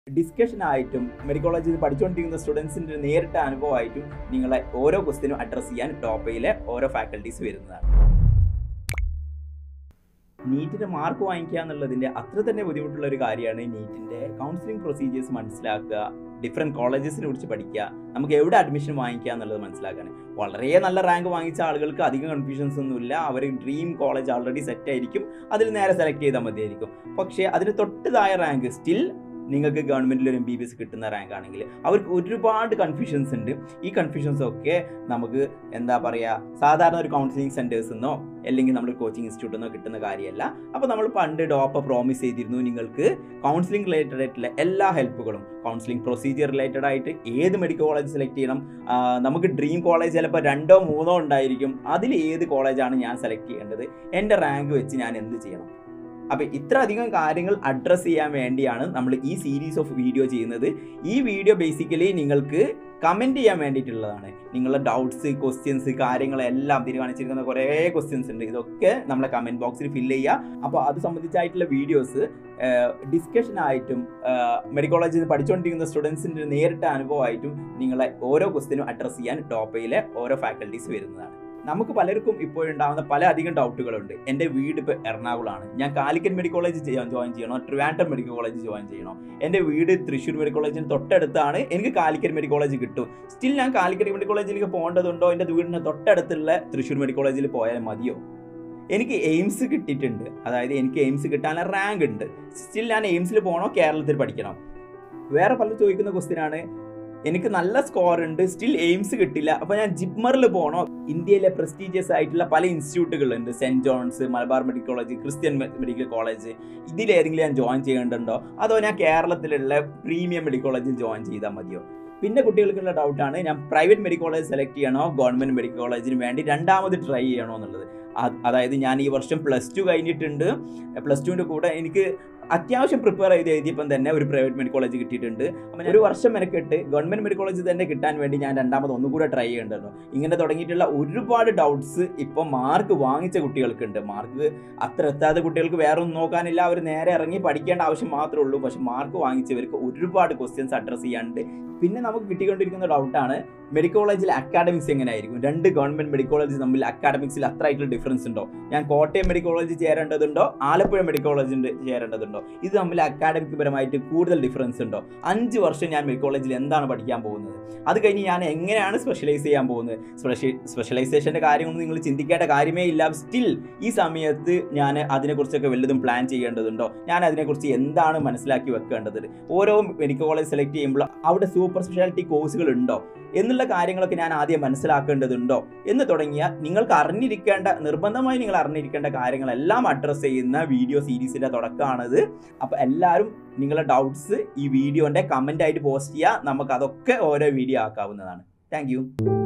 discussion ആയിട്ടും medical കോളേജിൽ പഠിച്ചുകൊണ്ടിരിക്കുന്ന സ്റ്റുഡൻസിന്റെ നേരിട്ട അനുഭവമായിട്ടും നിങ്ങളെ ഓരോ ക്വസ്റ്റിനും അഡ്രസ്സ് ചെയ്യാൻ ടോപ്പയിലെ ഓരോ ഫാക്കൽറ്റീസ് വരുന്നതാണ് നീറ്റിന് മാർക്ക് വാങ്ങിക്കുക എന്നുള്ളതിന്റെ അത്ര തന്നെ ബുദ്ധിമുട്ടുള്ള ഒരു കാര്യമാണ് നീറ്റിന്റെ കൗൺസിലിംഗ് പ്രൊസീജിയേഴ്സ് മനസ്സിലാക്കുക ഡിഫറെൻറ്റ് കോളേജസിനെ കുറിച്ച് പഠിക്കുക നമുക്ക് എവിടെ അഡ്മിഷൻ വാങ്ങിക്കുക എന്നുള്ളത് മനസ്സിലാക്കാൻ വളരെ നല്ല റാങ്ക് വാങ്ങിച്ച ആളുകൾക്ക് അധികം കൺഫ്യൂഷൻസ് ഒന്നുമില്ല അവർ ഡ്രീം കോളേജ് ഓൾറെഡി സെറ്റ് ആയിരിക്കും അതിൽ നേരെ സെലക്ട് ചെയ്താൽ മതിയായിരിക്കും പക്ഷേ അതിന് തൊട്ടതായ റാങ്ക് സ്റ്റിൽ നിങ്ങൾക്ക് ഗവൺമെൻറ്റിൽ ഒരു എം ബി ബി എസ് കിട്ടുന്ന റാങ്ക് ആണെങ്കിൽ അവർക്ക് ഒരുപാട് കൺഫ്യൂഷൻസ് ഉണ്ട് ഈ കൺഫ്യൂഷൻസ് ഒക്കെ നമുക്ക് എന്താ പറയുക സാധാരണ ഒരു കൗൺസിലിംഗ് സെൻറ്റേഴ്സ് എന്നോ അല്ലെങ്കിൽ നമ്മൾ കോച്ചിങ് ഇൻസ്റ്റിറ്റ്യൂട്ടിൽ നിന്നോ കിട്ടുന്ന കാര്യമല്ല അപ്പോൾ നമ്മൾ പണ്ട് ഡോപ്പ പ്രോമിസ് ചെയ്തിരുന്നു നിങ്ങൾക്ക് കൗൺസിലിംഗ് റിലേറ്റഡ് ആയിട്ടുള്ള എല്ലാ ഹെൽപ്പുകളും കൗൺസിലിംഗ് പ്രൊസീജിയർ റിലേറ്റഡ് ആയിട്ട് ഏത് മെഡിക്കൽ കോളേജ് സെലക്ട് ചെയ്യണം ആ, നമുക്ക് ഡ്രീം കോളേജ് ചിലപ്പോൾ രണ്ടോ മൂന്നോ ഉണ്ടായിരിക്കും അതിൽ ഏത് കോളേജാണ് ഞാൻ സെലക്ട് ചെയ്യേണ്ടത് എൻ്റെ റാങ്ക് വെച്ച് ഞാൻ എന്ത് ചെയ്യണം അപ്പോൾ ഇത്ര അധികം കാര്യങ്ങൾ അഡ്രസ്സ് ചെയ്യാൻ വേണ്ടിയാണ് നമ്മൾ ഈ സീരീസ് ഓഫ് വീഡിയോ ചെയ്യുന്നത് ഈ വീഡിയോ ബേസിക്കലി നിങ്ങൾക്ക് കമൻറ്റ് ചെയ്യാൻ വേണ്ടിയിട്ടുള്ളതാണ് നിങ്ങളുടെ ഡൗട്ട്സ് ക്വസ്റ്റ്യൻസ് കാര്യങ്ങളെല്ലാം തിരി കാണിച്ചിരിക്കുന്ന കുറേ ക്വസ്റ്റ്യൻസ് ഉണ്ട് ഇതൊക്കെ നമ്മളെ കമൻറ്റ് ബോക്സിൽ ഫില്ല് ചെയ്യുക അപ്പോൾ അത് സംബന്ധിച്ചായിട്ടുള്ള വീഡിയോസ് ഡിസ്കഷൻ ആയിട്ടും മെഡിക്കൽ കോളേജിൽ നിന്ന് പഠിച്ചുകൊണ്ടിരിക്കുന്ന സ്റ്റുഡൻസിൻ്റെ നേരിട്ട അനുഭവമായിട്ടും നിങ്ങളെ ഓരോ ക്വസ്റ്റിനും അഡ്രസ്സ് ചെയ്യാൻ ടോപ്പയിലെ ഓരോ ഫാക്കൽറ്റീസ് വരുന്നതാണ് നമുക്ക് പലർക്കും ഇപ്പോഴുണ്ടാകുന്ന പല അധികം ഡൗട്ടുകളുണ്ട് എൻ്റെ വീട് ഇപ്പോൾ എറണാകുളമാണ് ഞാൻ കാലിക്കറ്റ് മെഡിക്കൽ കോളേജ് ചെയ്യാൻ ജോയിൻ ചെയ്യണോ ട്രിവാൻഡ്രം മെഡിക്കൽ കോളേജ് ജോയിൻ ചെയ്യണോ എൻ്റെ വീട് തൃശ്ശൂർ മെഡിക്കൽ കോളേജിന് തൊട്ടടുത്താണ് എനിക്ക് കാലിക്കറ്റ് മെഡിക്കൽ കോളേജ് കിട്ടും സ്റ്റിൽ ഞാൻ കാലിക്കറ്റ് മെഡിക്കൽ കോളേജിലേക്ക് പോകേണ്ടതുണ്ടോ എൻ്റെ വീടിന് തൊട്ടടുത്തുള്ള തൃശ്ശൂർ മെഡിക്കൽ കോളേജിൽ പോയാൽ മതിയോ എനിക്ക് എയിംസ് കിട്ടിയിട്ടുണ്ട് അതായത് എനിക്ക് എയിംസ് കിട്ടാനുള്ള റാങ്ക് ഉണ്ട് സ്റ്റിൽ ഞാൻ എയിംസിൽ പോകണോ കേരളത്തിൽ പഠിക്കണം വേറെ പലരും ചോദിക്കുന്ന ക്വസ്റ്റ്യൻ ആണ് എനിക്ക് നല്ല സ്കോർ ഉണ്ട് സ്റ്റിൽ എയിംസ് കിട്ടില്ല അപ്പോൾ ഞാൻ ജിപ്മറിൽ പോകണോ ഇന്ത്യയിലെ പ്രസ്റ്റീജിയസ് ആയിട്ടുള്ള പല ഇൻസ്റ്റിറ്റ്യൂട്ടുകളുണ്ട് saint John's Malabar medical college Christian medical college ഇതിലേതെങ്കിലും ഞാൻ ജോയിൻ ചെയ്യേണ്ടതുണ്ടോ അതോ ഞാൻ കേരളത്തിലുള്ള പ്രീമിയം മെഡിക്കൽ കോളേജിൽ ജോയിൻ ചെയ്താൽ മതിയോ പിന്നെ കുട്ടികൾക്കുള്ള ഡൗട്ടാണ് ഞാൻ പ്രൈവറ്റ് മെഡിക്കൽ കോളേജ് സെലക്ട് ചെയ്യണോ ഗവൺമെൻറ് മെഡിക്കൽ കോളേജിന് വേണ്ടി രണ്ടാമത് ട്രൈ ചെയ്യണോ എന്നുള്ളത് അത് അതായത് ഞാൻ ഈ വർഷം പ്ലസ് ടു കഴിഞ്ഞിട്ടുണ്ട് പ്ലസ് ടുവിൻ്റെ കൂടെ എനിക്ക് അത്യാവശ്യം പ്രിപ്പയർ ചെയ്ത് എഴുതിയപ്പം തന്നെ ഒരു പ്രൈവറ്റ് മെഡിക്കൽ കോളേജ് കിട്ടിയിട്ടുണ്ട് അപ്പം ഒരു വർഷം മെനക്കെട്ട് ഗവൺമെൻറ് മെഡിക്കൽ കോളേജ് തന്നെ കിട്ടാൻ വേണ്ടി ഞാൻ രണ്ടാമത് ഒന്നും കൂടെ ട്രൈ ചെയ്യേണ്ടല്ലോ ഇങ്ങനെ തുടങ്ങിയിട്ടുള്ള ഒരുപാട് ഡൗട്ട്സ് ഇപ്പം മാർക്ക് വാങ്ങിച്ച കുട്ടികൾക്കുണ്ട് മാർക്ക് അത്ര എത്താത്ത കുട്ടികൾക്ക് വേറെ ഒന്നും നോക്കാനില്ല അവർ നേരെ ഇറങ്ങി പഠിക്കേണ്ട ആവശ്യം മാത്രമേ ഉള്ളൂ പക്ഷെ മാർക്ക് വാങ്ങിച്ചവർക്ക് ഒരുപാട് ക്വസ്റ്റ്യൻസ് അഡ്രസ്സ് ചെയ്യാനുണ്ട് പിന്നെ നമുക്ക് കിട്ടിക്കൊണ്ടിരിക്കുന്ന ഡൗട്ടാണ് മെഡിക്കൽ കോളേജിൽ അക്കാഡമിക്സ് എങ്ങനെയായിരിക്കും രണ്ട് ഗവൺമെന്റ് മെഡിക്കൽ കോളേജ് തമ്മിൽ അക്കാഡമിക്സിൽ അത്ര ആയിട്ടുള്ള ഡിഫറൻസ് ഉണ്ടോ ഞാൻ കോട്ടയം മെഡിക്കൽ കോളേജ് ചേരേണ്ടതുണ്ടോ ആലപ്പുഴ മെഡിക്കൽ കോളേജിൽ ചേരേണ്ടതുണ്ടോ ഇത് തമ്മിൽ അക്കാഡമിക് പരമായിട്ട് കൂടുതൽ ഡിഫറൻസ് ഉണ്ടോ അഞ്ച് വർഷം ഞാൻ മെഡിക്കൽ കോളേജിൽ എന്താണ് പഠിക്കാൻ പോകുന്നത് അത് കഴിഞ്ഞ് ഞാൻ എങ്ങനെയാണ് സ്പെഷ്യലൈസ് ചെയ്യാൻ പോകുന്നത് സ്പെഷ്യലൈസേഷൻ്റെ കാര്യമൊന്നും നിങ്ങൾ ചിന്തിക്കേണ്ട കാര്യമേ ഇല്ല സ്റ്റിൽ ഈ സമയത്ത് ഞാൻ അതിനെക്കുറിച്ചൊക്കെ വല്ലതും പ്ലാൻ ചെയ്യേണ്ടതുണ്ടോ ഞാൻ അതിനെക്കുറിച്ച് എന്താണ് മനസ്സിലാക്കി വെക്കേണ്ടത് ഓരോ മെഡിക്കൽ കോളേജ് സെലക്ട് ചെയ്യുമ്പോൾ അവിടെ സൂപ്പർ സ്പെഷ്യാലിറ്റി കോഴ്സുകൾ ഉണ്ടോ എന്നുള്ള കാര്യങ്ങളൊക്കെ ഞാൻ ആദ്യം മനസ്സിലാക്കേണ്ടതുണ്ടോ എന്ന് തുടങ്ങിയ നിങ്ങൾക്ക് അറിഞ്ഞിരിക്കേണ്ട നിർബന്ധമായി നിങ്ങൾ അറിഞ്ഞിരിക്കേണ്ട കാര്യങ്ങളെല്ലാം അഡ്രസ്സ് ചെയ്യുന്ന വീഡിയോ സീരീസിന്റെ തുടക്കമാണിത് അപ്പോൾ എല്ലാവരും നിങ്ങളുടെ ഡൗട്ട്സ് ഈ വീഡിയോന്റെ കമന്റ് ആയിട്ട് പോസ്റ്റ് ചെയ്യുക നമുക്ക് അതൊക്കെ ഓരോ വീഡിയോ ആക്കാവുന്നതാണ് താങ്ക്